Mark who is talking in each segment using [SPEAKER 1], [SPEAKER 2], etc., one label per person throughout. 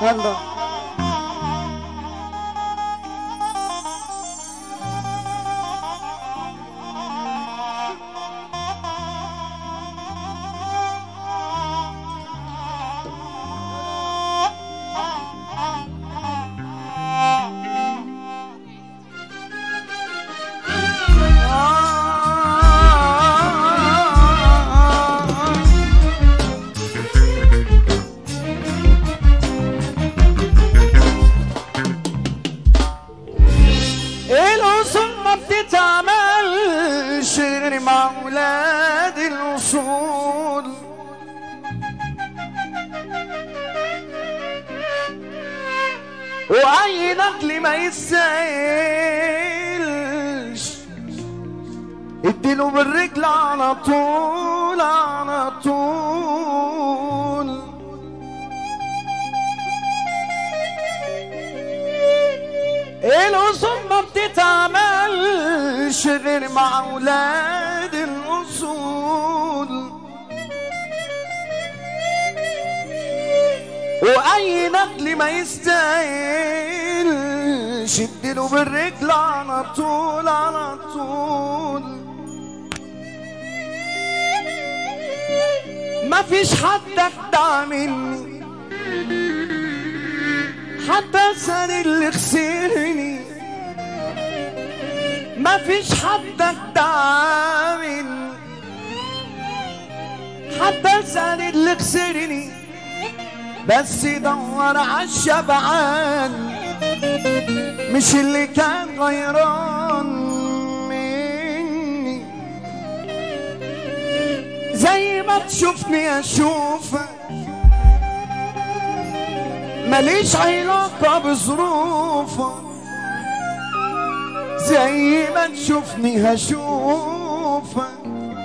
[SPEAKER 1] يلا الأصول ما بتتعملش غير مع ولاد الأصول وأي نقل ما يستاهلش اديله بالرجل على طول على طول الأصول ما بتتعملش غير مع أولاد الأصول وأي نقل ما يستاهلش اديله بالرجل على طول على طول ما فيش حد أخدع مني حتى سن اللي خسرني ما فيش حد أخدع مني حتى سن اللي خسرني بس دور عالشبعان مش اللي كان غيران مني زي ما تشوفني اشوفك ماليش علاقة بظروفك زي ما تشوفني هشوفك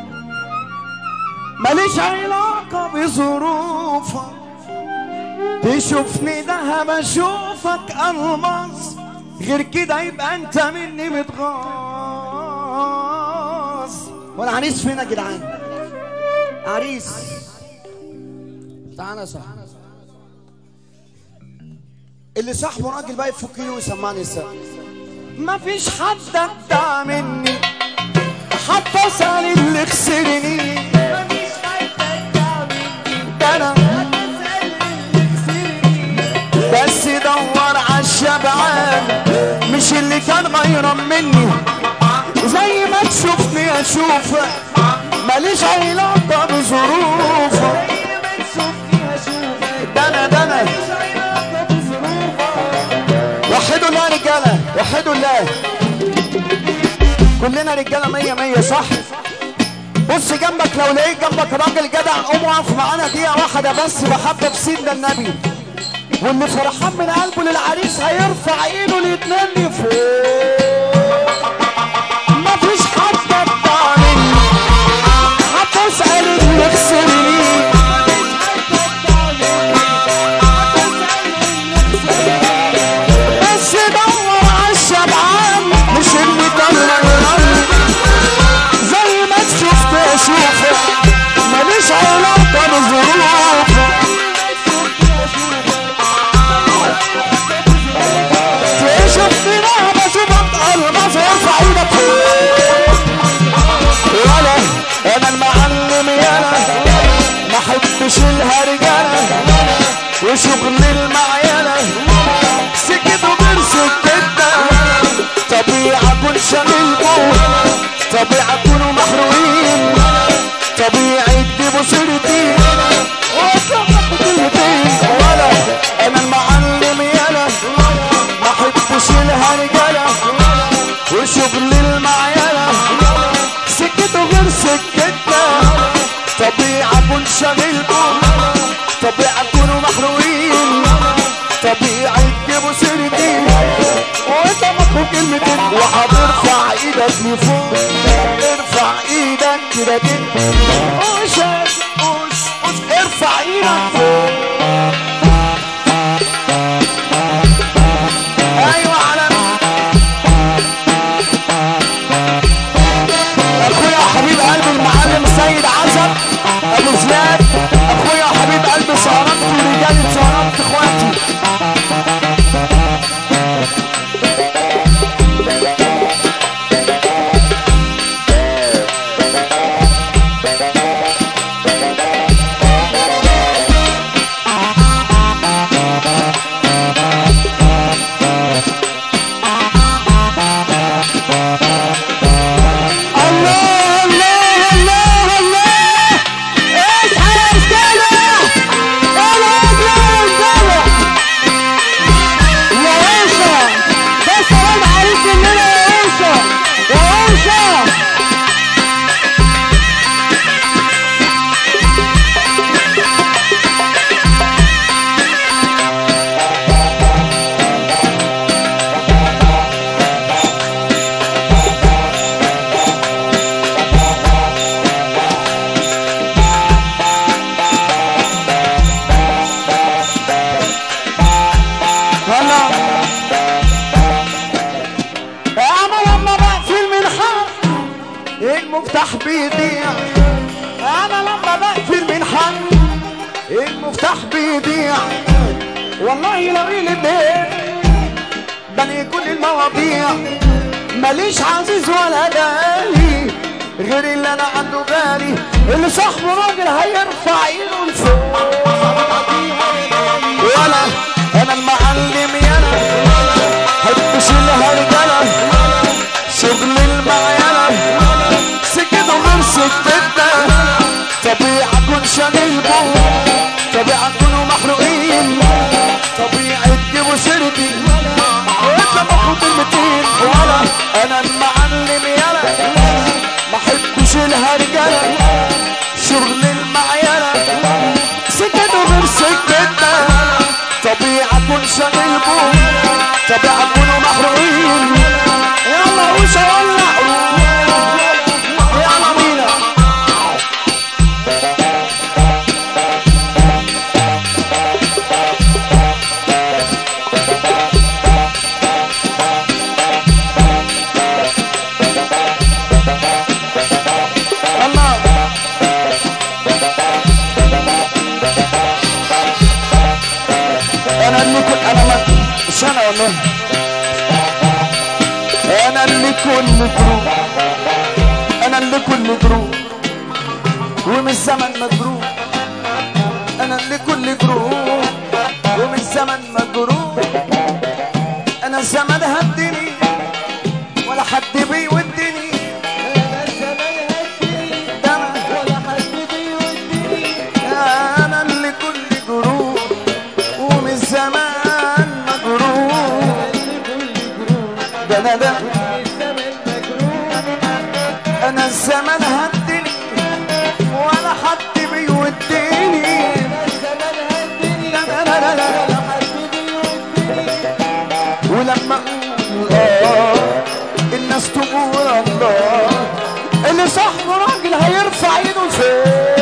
[SPEAKER 1] ماليش علاقة بظروفك تشوفني دهب اشوفك الماس غير كده يبقى انت مني متغاظ والعريس فين يا جدعان عريس تعالى يا صاحبي اللي صاحبه راجل بقى يفك ايده ويسمعني السقف ما فيش حد ابدع مني حتى سالي اللي خسرني ده انا بس دور عالشبعان مش اللي كان غيران مني زي ما تشوفني اشوفك ماليش علاقة بظروفك ده انا ده انا وحدوا الله يا رجالة وحدوا الله كلنا رجالة مية مية صح بص جنبك لو لقيت جنبك راجل جدع قوم اقف معانا دقيقة واحدة بس بحبة في سيدنا النبي واللي فرحان من قلبه للعريس هيرفع ايده الاتنين لفوق مفيش حد ابدع مني هتسأل اللي خسرني بس دور عالشبعان مش اللي كان غيران زي ما تشوفت اشوفك ماليش علاقة بظروفك شفتني انا بشوفك الماس ارفع ايدك فوق ولا انا المعلم يانا ما احبش الهرجله وشغل المعينه سكت وغير سكتنا طبيعة كن شغلكم طبيعة كونوا محروقين طبيعي تجيبوا سيرتي ولا انا المعلم يانا ما احبش الهرجله وشغل المعينه سكته غير سكتنا طبيعة كن شغلكم طبيعة كونوا محروقين طبيعي تجيبوا سيرتي وانت مطلوب كلمتين وهترفع ايدك لفوق ارفع ايدك كده كده وش وش وش ارفع ايدك فوق ايوه على اخويا حبيب قلبي المعلم سيد عزب ابو زياد اخويا حبيب قلبي سهرات ورجال سهرات اخواتي المفتاح بيضيع انا لما بقفل من حد المفتاح بيضيع والله لو الاتنين بني كل المواضيع ماليش عزيز ولا غالي غير اللي انا عنده غالي اللي صاحبه راجل هيرفع ايده لفوق ولا انا المعلم يانا حبش الهرجله شغل المعينه سكته غير سكتنا طبيعة كون شغيلكم طبيعة كونوا محروقين طبيعة تجيبوا سيرتي وانت مفروض المتين ولا انا المعلم يالا ما احبش الهرجله شغل المعينه سكته غير سكتنا طبيعة كون شغيلكم طبيعة كونوا محروقين يلا وش ولع يلا بينا الله انا اللي كنت انا ما مش انا والله انا اللي كل جروب انا اللي كل جروب ومن الزمن مجروب انا اللي كل جروب ومن الزمن مجروب انا الزمن هدني ولا حد بيودني ده أنا- انا اللي كل جروب ومن الزمان مجروب ده انا ده انا الزمان هدني ولا حد بيودني لا لا لا لا لا. ولما اقول اه الناس تقول الله اللي صاحبه راجل هيرفع ايده لفوق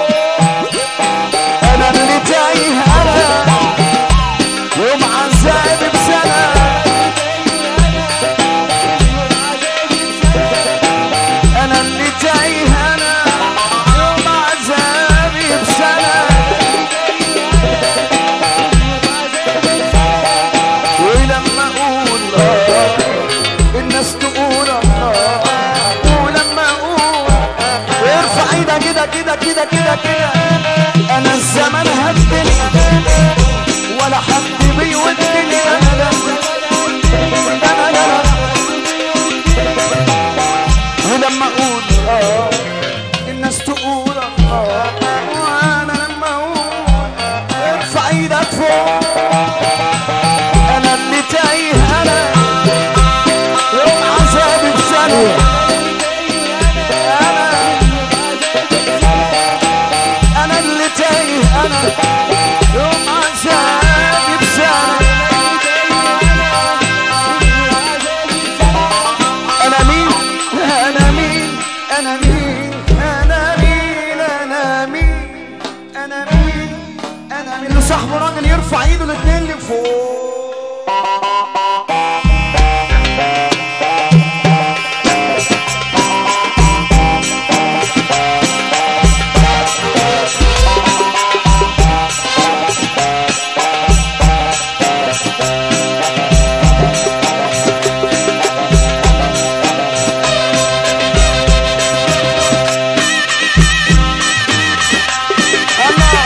[SPEAKER 1] انا اللي تايه انا يوم عذابي بسنه انا اللي تايه انا يوم عذابي بسنه ولما اقول اه الناس تقول الله ولما اقول ارفع ايدك كده كده كده كده كده انا الزمن هدني ولا حد بيودني انا لا انا لا لا ولما اقول اه الناس تقول اه وانا لما اقول ارفع ايدك فوق انا اللي تايه انا يوم عذابي بسنه انا انا اللي تايه انا يوم عذابي بسنه انا مين انا مين انا مين انا مين انا مين انا مين انا مين اللي صاحبه راجل يرفع ايده الاتنين لفوق الله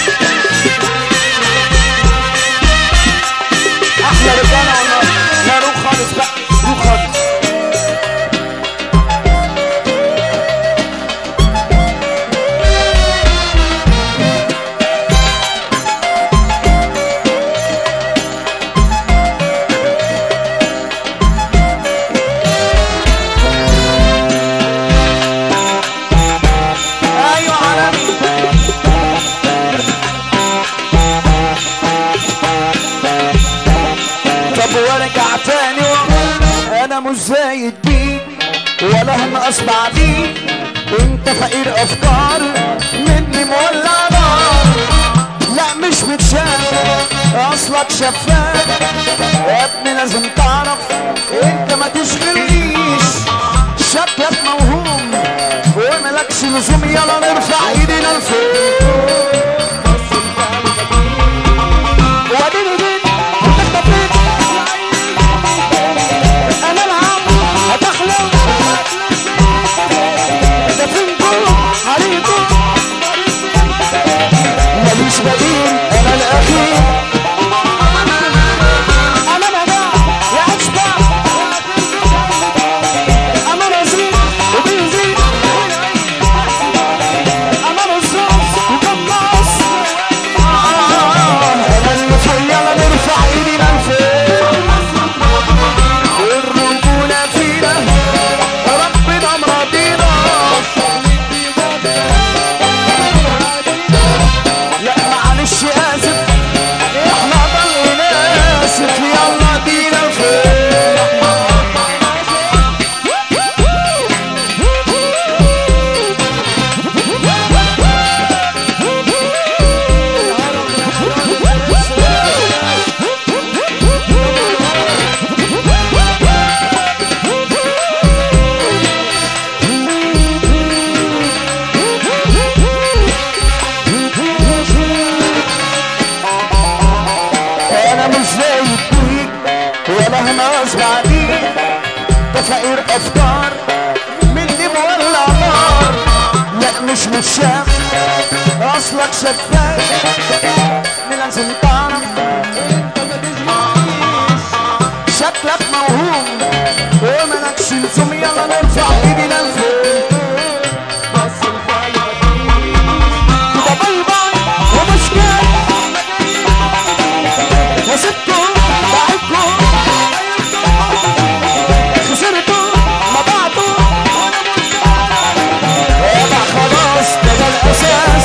[SPEAKER 1] احلى رجاله والله لا روح خالص بقى روح خالص ايوه عالمي طب وارجع تاني واقول انا مش زايد بيك ولا هنقص بعديك انت فقير افكار مني مولع نار لا مش متشاف اصلك شفاف يا ابني لازم تعرف انت ما تشغلنيش شكلك موهوم معلش لزوم يلا نرفع ايدينا لفوق واديني بيك وتخطب بيك انا العب هتحلم ده فينكم عليكم ماليش بديل انا الاخير انا مجاع يا اشبع انا رزيق وبيزيد انا رصاص وقناص انا اللي فوق يلا نرفع ايدينا لفوق الرجولة فينا ربنا مرضينا لا معلش اسف احنا ضلينا اسف يلا بينا فوق انا مش زي الديك ولا هناس بعديك ده فقير افكار من دي مولع نار لا مش متشاف اصلك شفاف لازم تعرف شكلك موهوم وملكش لزوم يلا نرفع ايدينا لفوق ده باي باي ومش جاي وسبتوا بعدكم خسرتوا مضعتوا يبقى خلاص ده ده الاساس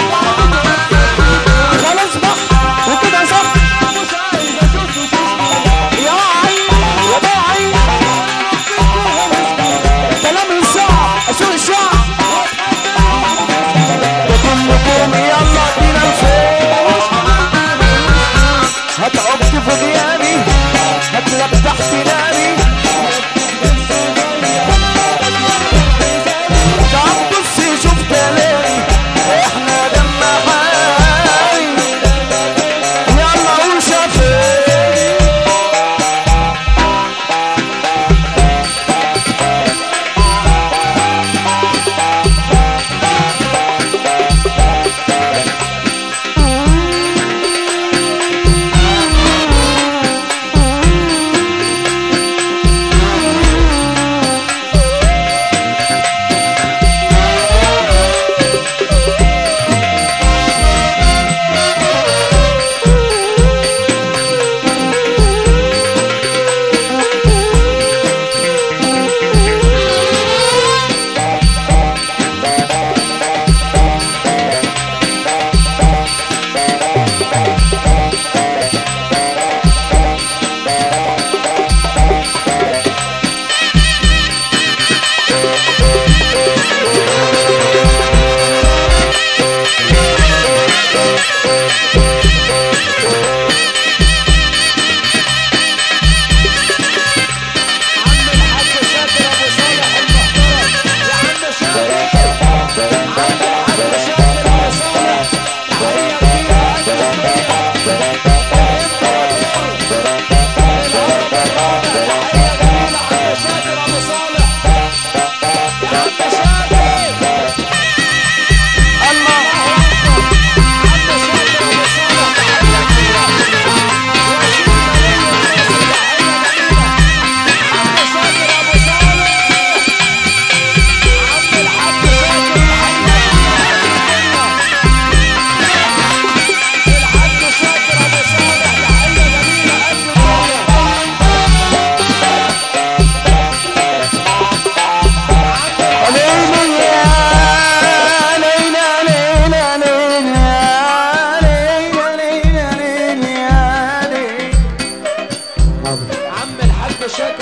[SPEAKER 1] خلاص بقى وكده صح يا عين يا باعي كلام الصعب اشوف الشعب ده كلكم يلا بينا لفوق هتعب في غيابي هتلب تحت ناري تعب بص شوف كلامي احنا دم حي يلا قول شافي
[SPEAKER 2] شاكر